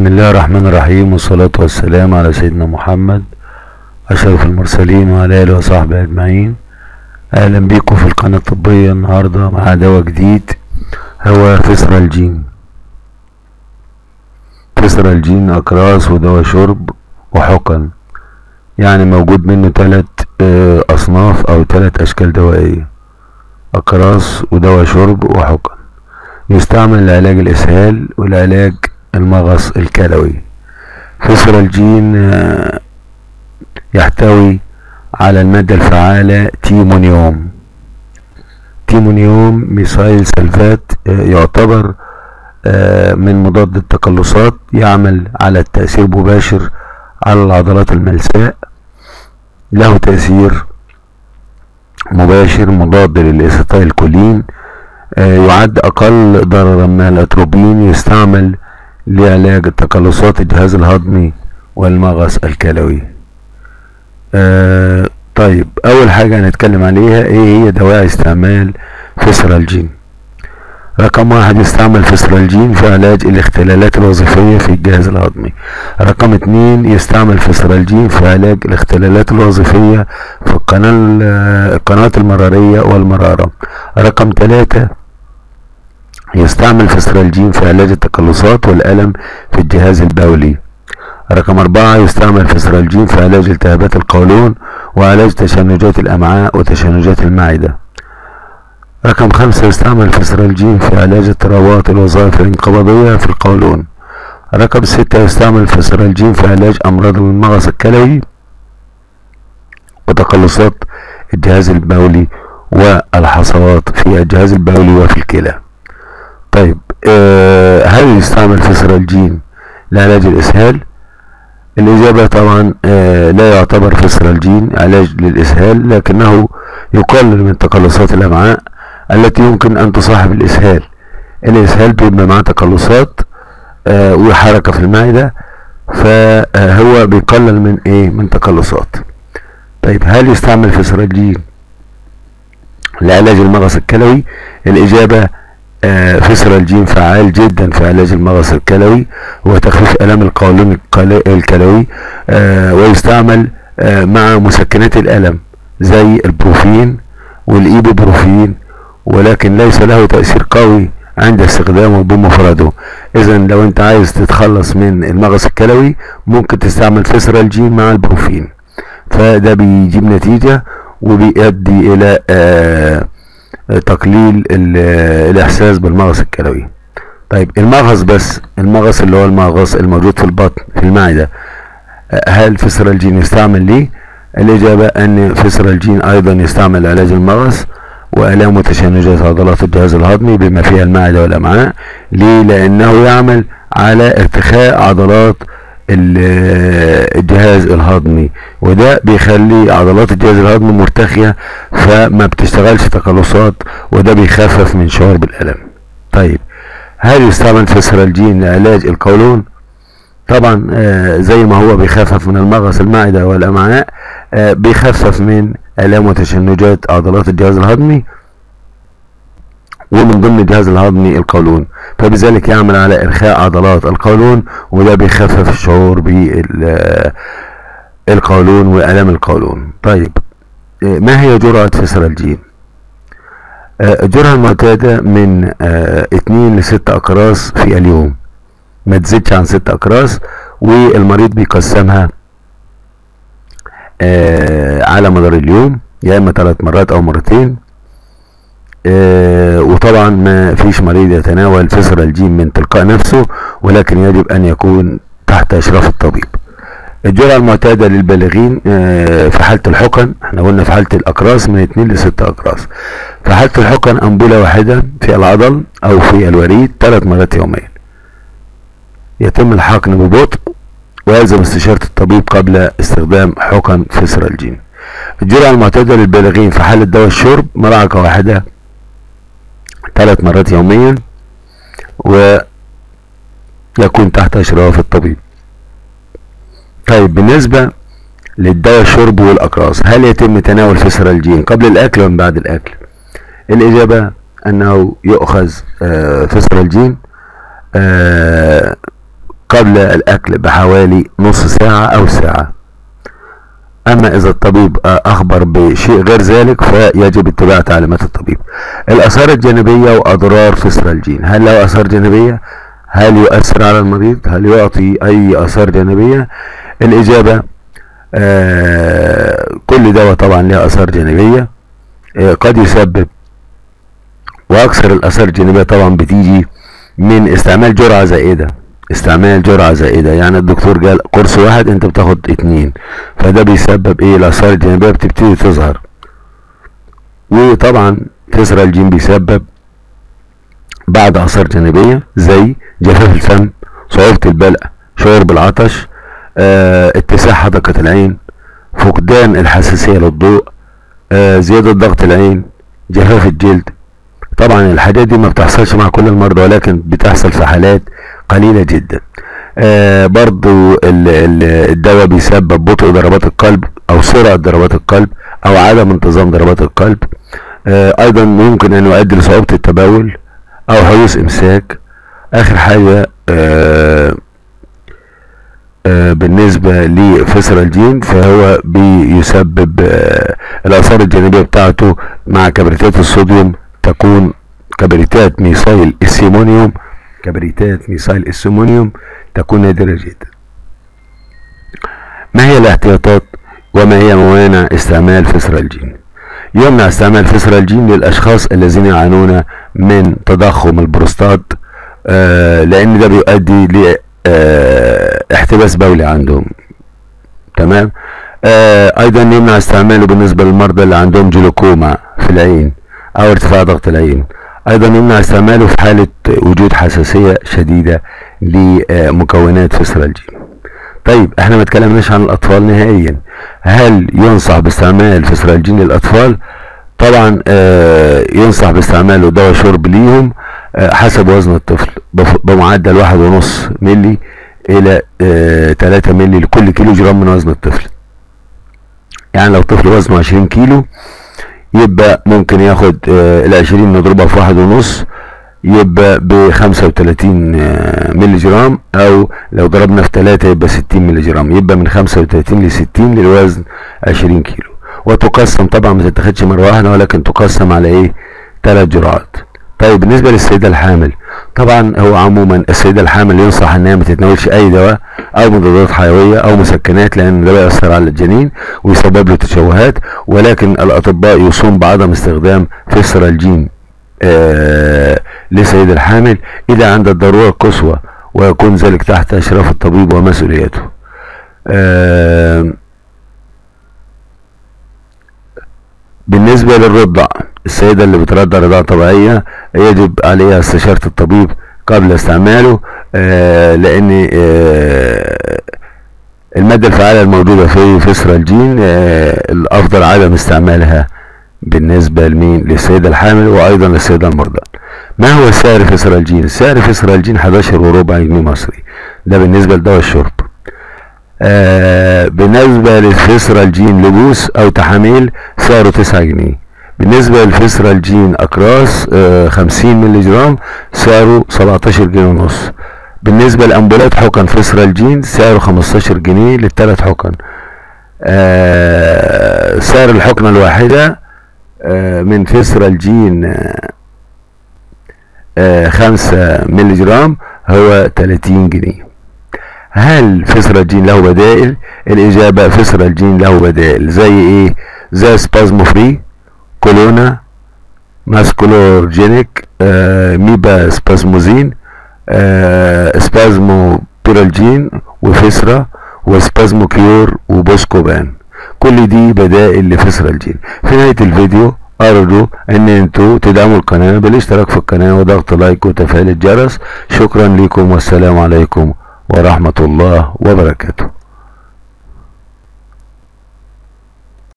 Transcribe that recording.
بسم الله الرحمن الرحيم والصلاة والسلام على سيدنا محمد أشرف المرسلين وعلى آله وصحبه أجمعين أهلا بيكم في القناة الطبية النهاردة مع دواء جديد هو فيسرالجين فيسرالجين أقراص ودواء شرب وحقن يعني موجود منه تلات آه، أصناف أو تلات أشكال دوائية أقراص ودواء شرب وحقن يستعمل لعلاج الإسهال والعلاج المغص الكلوي فيسرالجين آه، يحتوي على المادة الفعالة تيمونيوم تيمونيوم ميثايل سلفات آه، يعتبر آه، من مضاد التقلصات يعمل على التأثير مباشر على العضلات الملساء له تأثير مباشر مضاد للإسيتايل كولين آه، يعد أقل ضررا من الأتروبين يستعمل لعلاج التقلصات الجهاز الهضمي والمغص الكلوي آه طيب أول حاجة هنتكلم عليها إيه هي دواعي استعمال فيسرالجين رقم واحد يستعمل فيسرالجين في علاج الاختلالات الوظيفية في الجهاز الهضمي رقم اتنين يستعمل فيسرالجين في علاج الاختلالات الوظيفية في القناة القناة المرارية والمرارة رقم ثلاثة يستعمل فيسرالجين في علاج التقلصات والألم في الجهاز البولي رقم أربعة يستعمل فيسرالجين في علاج التهابات القولون وعلاج تشنجات الأمعاء وتشنجات المعدة رقم خمسة يستعمل فيسرالجين في علاج اضطرابات الوظائف الانقباضية في القولون رقم ستة يستعمل فيسرالجين في علاج أمراض المغص الكلوي وتقلصات الجهاز البولي والحصوات في الجهاز البولي وفي الكلى طيب آه هل يستعمل فيسرالجين لعلاج الإسهال؟ الإجابة طبعا آه لا يعتبر فيسرالجين علاج للإسهال لكنه يقلل من تقلصات الأمعاء التي يمكن أن تصاحب الإسهال الإسهال بيبقى معاه تقلصات آه وحركة في المعدة فهو بيقلل من إيه من تقلصات طيب هل يستعمل فيسرالجين لعلاج المغص الكلوي الإجابة آه فيسرالجين فعال جدا في علاج المغص الكلوي وتخفيف الام القولون القل- الكلوي آه ويستعمل آه مع مسكنات الالم زي البروفين والايبوبروفين ولكن ليس له تاثير قوي عند استخدامه بمفرده اذا لو انت عايز تتخلص من المغص الكلوي ممكن تستعمل فيسرالجين مع البروفين فده بيجيب نتيجه وبيؤدي الى آه تقليل ال- الاحساس بالمغص الكلوي طيب المغص بس المغص اللي هو المغص الموجود في البطن في المعدة آه، هل فيسرالجين يستعمل ليه الإجابة أن فيسرالجين أيضا يستعمل علاج المغص وآلام وتشنجات عضلات الجهاز الهضمي بما فيها المعدة والأمعاء ليه لأنه يعمل على ارتخاء عضلات ال- الجهاز الهضمي وده بيخلي عضلات الجهاز الهضمي مرتخية فما بتشتغلش تقلصات وده بيخفف من شعور بالألم طيب هل يستعمل فيسرالجين لعلاج القولون طبعا آه، زي ما هو بيخفف من المغص المعدة والأمعاء آه، بيخفف من آلام وتشنجات عضلات الجهاز الهضمي ومن ضمن الجهاز الهضمي القولون فبذلك يعمل على إرخاء عضلات القولون وده بيخفف الشعور بالقولون وآلام القولون طيب آه، ما هي جرعة فيسرالجين آه، الجرعة المعتادة من آه، اتنين لست أقراص في اليوم ما تزيدش عن ست أقراص والمريض بيقسمها آه، على مدار اليوم يا إما ثلاث مرات أو مرتين آه، وطبعا ما فيش مريض يتناول فيسرالجين من تلقاء نفسه ولكن يجب أن يكون تحت إشراف الطبيب الجرعة المعتادة للبالغين آه، في حالة الحقن احنا قلنا في حالة الأقراص من 2 ل 6 أقراص في حالة الحقن أنبولة واحدة في العضل أو في الوريد ثلاث مرات يوميا يتم الحقن ببطء ويلزم استشارة الطبيب قبل استخدام حقن فيسرالجين الجرعة المعتادة للبالغين في حالة دواء الشرب ملعقة واحدة ثلاث مرات يوميا ويكون تحت إشراف الطبيب طيب بالنسبة للدواء الشرب والأقراص هل يتم تناول فيسرالجين قبل الأكل ومن بعد الأكل الإجابة أنه يؤخذ آه، فيسرالجين آه، قبل الاكل بحوالي نص ساعة او ساعة اما اذا الطبيب اخبر بشيء غير ذلك فيجب اتباع تعليمات الطبيب الاثار الجانبية واضرار فسرالجين هل له اثار جانبية هل يؤثر على المريض هل يعطي اي اثار جانبية الاجابة آه كل دواء طبعا له اثار جانبية آه قد يسبب واكثر الاثار الجانبية طبعا بتيجي من استعمال جرعة زائدة استعمال جرعة زائدة يعني الدكتور قال قرص واحد انت بتاخد اتنين فده بيسبب ايه الاثار الجانبية بتبتدي تظهر وطبعا كسر الجين بيسبب بعض اثار جانبية زي جفاف الفم صعوبة البلع شعور بالعطش اه اتساع حدقة العين فقدان الحساسية للضوء اه زيادة ضغط العين جفاف الجلد طبعا الحاجات دي ما بتحصلش مع كل المرضى ولكن بتحصل في حالات قليلة جدا آه برضو الدواء بيسبب بطء ضربات القلب او سرعة ضربات القلب او عدم انتظام ضربات القلب آه ايضا ممكن ان يؤدي لصعوبة التبول او حدوث امساك اخر حاجة آه آه بالنسبة لفسرالجين فهو بيسبب آه الاثار الجانبية بتاعته مع كبريتات الصوديوم تكون كبريتات ميثايل السيمونيوم كبريتات ميثايل السيمونيوم تكون نادرة جدا ما هي الاحتياطات وما هي موانع استعمال فسرالجين يمنع استعمال فسرالجين للاشخاص الذين يعانون من تضخم البروستات آه لان ده بيؤدي ل آه احتباس بولي عندهم تمام آه ايضا يمنع استعماله بالنسبة للمرضى اللي عندهم جلوكوما في العين او ارتفاع ضغط العين ايضا يمنع استعماله في حالة وجود حساسية شديدة لمكونات فسرالجين طيب احنا ما اتكلمناش عن الاطفال نهائيا هل ينصح باستعمال فسرالجين للاطفال طبعا آه ينصح باستعماله دواء شرب ليهم آه حسب وزن الطفل بمعدل واحد ونص ملي الى آه 3 ملي لكل كيلو جرام من وزن الطفل يعني لو طفل وزنه 20 كيلو يبقى ممكن ياخد آه العشرين نضربها في واحد ونص يبقى بخمسة وتلاتين آه ملي جرام او لو ضربنا في تلاتة يبقى ستين ملي جرام يبقى من خمسة وتلاتين لستين للوزن عشرين كيلو وتقسم طبعا ما تتاخدش مرة واحدة ولكن تقسم على ايه تلات جرعات طيب بالنسبة للسيدة الحامل طبعا هو عموما السيدة الحامل ينصح انها ما تتناولش اي دواء او مضادات حيوية او مسكنات لان ده بيأثر على الجنين ويسبب له تشوهات ولكن الاطباء يوصون بعدم استخدام فسرالجين آه لسيد الحامل اذا عند الضرورة القصوى ويكون ذلك تحت اشراف الطبيب ومسؤوليته آه بالنسبة للرضع السيدة اللي بترضع رضاعة طبيعية يجب عليها استشارة الطبيب قبل استعماله آه لان آه المادة الفعالة الموجودة في فسرالجين آه الافضل عدم استعمالها بالنسبة لمين للسيدة الحامل وايضا للسيدة المرضى ما هو سعر فسرالجين سعر فسرالجين 11 وربع جنيه مصري ده بالنسبة لدواء الشرب آه بالنسبة للفسرالجين لبوس او تحاميل سعره 9 جنيه بالنسبة للفسرالجين اكراس آه 50 مللي جرام سعره 17 جنيه ونص بالنسبة لأمبولات حقن فسرالجين سعره 15 جنيه للثلاث حقن آه سعر الحقنة الواحدة آه من فسرالجين آه 5 مللي جرام هو 30 جنيه هل فسرالجين له بدائل الإجابة فسرالجين له بدائل زي إيه زي سبازمو فري كولونا ماسكولورجينيك آه ميبا سبازموزين آه سبازمو بيرالجين وفسرا وسبازمو كيور وبوسكوبان كل دي بدائل لفسرالجين في نهاية الفيديو ارجو ان انتوا تدعموا القناة بالاشتراك في القناة وضغط لايك وتفعيل الجرس شكرا لكم والسلام عليكم ورحمة الله وبركاته